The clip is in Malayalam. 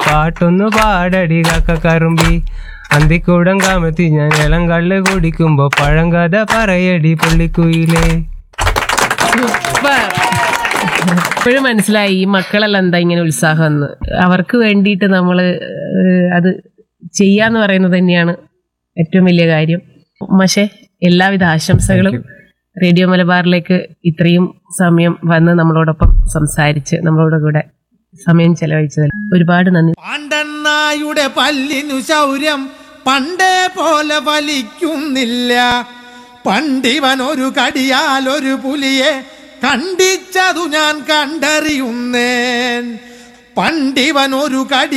പാട്ടൊന്നു പാടടി കാക്ക കറുമ്പി അന്തിക്കൂടം കാമത്തി ഞാൻ ഇളം കള്ള് കുടിക്കുമ്പോ പഴങ്കഥ പറയടി പുള്ളിക്കുയിലേ ഇപ്പോഴും മനസ്സിലായി ഈ മക്കളെല്ലാം എന്താ ഇങ്ങനെ ഉത്സാഹം എന്ന് അവർക്ക് വേണ്ടിയിട്ട് നമ്മൾ അത് ചെയ്യാന്ന് പറയുന്നത് തന്നെയാണ് ഏറ്റവും വലിയ കാര്യം പക്ഷേ എല്ലാവിധ ആശംസകളും റേഡിയോ മലബാറിലേക്ക് ഇത്രയും സമയം വന്ന് നമ്മളോടൊപ്പം സംസാരിച്ച് നമ്മളോട് കൂടെ സമയം ചെലവഴിച്ചതിൽ ഒരുപാട് നന്ദി പാണ്ഡണ്ണായുടെ പല്ലിനു ശൗര്യം പണ്ടേ പോലെ ഫലിക്കുന്നില്ല പണ്ടിവൻ ഒരു കടിയാൽ ഒരു പുലിയെ കണ്ടിച്ചതു ഞാൻ കണ്ടറിയുന്നേൻ പണ്ടിവൻ ഒരു കടി